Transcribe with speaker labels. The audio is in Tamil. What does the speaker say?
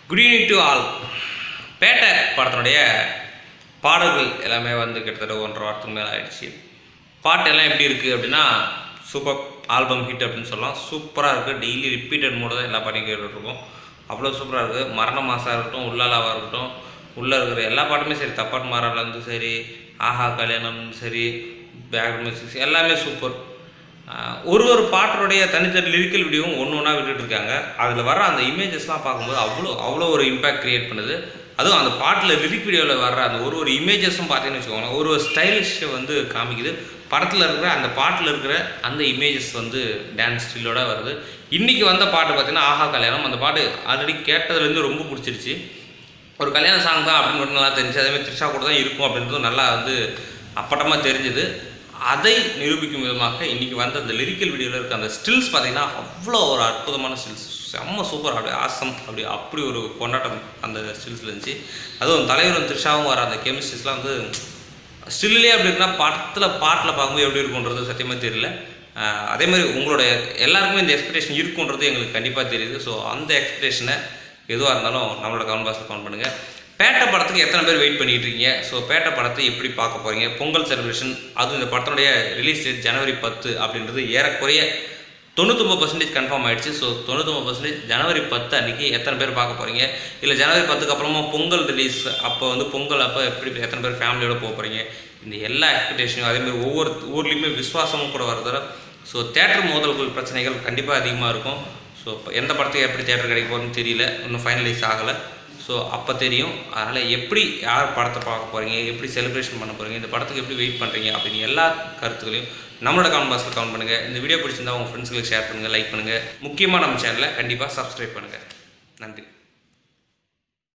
Speaker 1: good evening to all Petta படத்தினுடைய பாடல்கள் எல்லாமே வந்து கிட்டத்தட்ட ஒன்றரை வாரத்துக்கு மேலே ஆயிடுச்சு பாட்டு எல்லாம் எப்படி இருக்குது அப்படின்னா சூப்பர் ஆல்பம் ஹிட் அப்படின்னு சொல்லலாம் சூப்பராக இருக்குது டெய்லி ரிப்பீட்டட் மோடு தான் எல்லா பாட்டையும் கேட்டுட்ருக்கோம் அவ்வளோ சூப்பராக இருக்குது மரண மாசாக இருக்கட்டும் உள்ளாலாவாக இருக்கட்டும் உள்ளே இருக்கிற எல்லா பாட்டுமே சரி தப்பாட் மாறாலேருந்து சரி ஆஹா கல்யாணம் சரி பேக் மியூசிக்ஸ் எல்லாமே சூப்பர் ஆஹ் ஒரு ஒரு பாட்டருடைய தனித்தனி லிரிக்கல் வீடியோவும் ஒன்று ஒன்றா விட்டுட்டு இருக்காங்க அதில் வர அந்த இமேஜஸ்லாம் பார்க்கும்போது அவ்வளோ அவ்வளோ ஒரு இம்பாக்ட் கிரியேட் பண்ணுது அதுவும் அந்த பாட்டில் லிரிக் வீடியோவில் வர்ற அந்த ஒரு ஒரு இமேஜஸும் பார்த்தீங்கன்னு வச்சுக்கோங்களேன் ஒரு ஒரு ஸ்டைலிஷை வந்து காமிக்குது படத்தில் இருக்கிற அந்த பாட்டில் இருக்கிற அந்த இமேஜஸ் வந்து டான்ஸ் ஸ்டில்லோட வருது இன்றைக்கி வந்த பாட்டு பார்த்தீங்கன்னா ஆஹா கல்யாணம் அந்த பாட்டு ஆல்ரெடி கேட்டதுலேருந்து ரொம்ப பிடிச்சிருச்சு ஒரு கல்யாண சாங் தான் அப்படின்னு மட்டும் நல்லா தெரிஞ்சு அதேமாதிரி த்ரிஷா கூட தான் இருக்கும் அப்படின்றதும் நல்லா வந்து அப்பட்டமாக தெரிஞ்சுது அதை நிரூபிக்கும் விதமாக இன்றைக்கி வந்த அந்த லிரிக்கல் வீடியோவில் இருக்க அந்த ஸ்டில்ஸ் பார்த்தீங்கன்னா அவ்வளோ ஒரு அற்புதமான ஸ்டில்ஸ் செம்ம சூப்பர் அப்படி ஆசம் அப்படி அப்படி ஒரு கொண்டாட்டம் அந்த ஸ்டில்ஸில் இருந்துச்சு அதுவும் தலைவரும் த்ரிஷாவும் வர அந்த கெமிஸ்ட்ரிஸ்லாம் வந்து ஸ்டில்லே அப்படி இருக்குன்னா படத்தில் பாட்டில் பார்க்கும்போது எப்படி இருக்குன்றது சத்தியமாக தெரியல ஆஹ் அதே மாதிரி உங்களுடைய எல்லாருக்குமே இந்த எக்ஸ்பெக்டேஷன் இருக்குன்றது எங்களுக்கு கண்டிப்பாக தெரியுது ஸோ அந்த எக்ஸ்பெக்டேஷனை எதுவாக இருந்தாலும் நம்மளோட கமெண்ட் பாக்ஸில் கமெண்ட் பண்ணுங்கள் பேட்டை படத்துக்கு எத்தனை பேர் வெயிட் பண்ணிட்டு இருக்கீங்க ஸோ பேட்டை படத்தை எப்படி பார்க்க போகிறீங்க பொங்கல் செலிப்ரேஷன் அதுவும் இந்த படத்தினுடைய ரிலீஸ் டேட் ஜனவரி பத்து அப்படின்றது ஏறக்குறைய தொண்ணூத்தொம்பது பர்சன்டேஜ் கன்ஃபார்ம் ஆயிடுச்சு ஸோ தொண்ணூத்தொம்பது பர்சன்டேஜ் ஜனவரி பத்து அன்றைக்கி எத்தனை பேர் பார்க்க போகிறீங்க இல்லை ஜனவரி பத்துக்கு அப்புறமா பொங்கல் ரிலீஸ் அப்போ வந்து பொங்கல் அப்போ எப்படி எத்தனை பேர் ஃபேமிலியோட போக போகிறீங்க இந்த எல்லா எக்ஸ்பெக்டேஷனும் அதேமாதிரி ஒவ்வொரு ஊர்லேயுமே விசுவாசமும் கூட வரதால ஸோ தேட்டர் மோதல்கள் பிரச்சனைகள் கண்டிப்பாக அதிகமாக இருக்கும் ஸோ எந்த படத்துக்கு எப்படி தேட்டர் கிடைக்க போகுதுன்னு தெரியல இன்னும் ஃபைனலைஸ் ஆகலை ஸோ அப்போ தெரியும் அதனால் எப்படி யார் படத்தை பார்க்க போகிறீங்க எப்படி செலிப்ரேஷன் பண்ண போகிறீங்க இந்த படத்துக்கு எப்படி வெயிட் பண்ணுறீங்க அப்படின்னு எல்லா கருத்துக்களையும் நம்மளோட கமெண்ட் பாக்ஸில் கமெண்ட் பண்ணுங்கள் இந்த வீடியோ பிடிச்சிருந்தா உங்கள் ஃப்ரெண்ட்ஸ்களுக்கு ஷேர் பண்ணுங்கள் லைக் பண்ணுங்கள் முக்கியமாக நம்ம சேனலை கண்டிப்பாக சப்ஸ்கிரைப் பண்ணுங்கள் நன்றி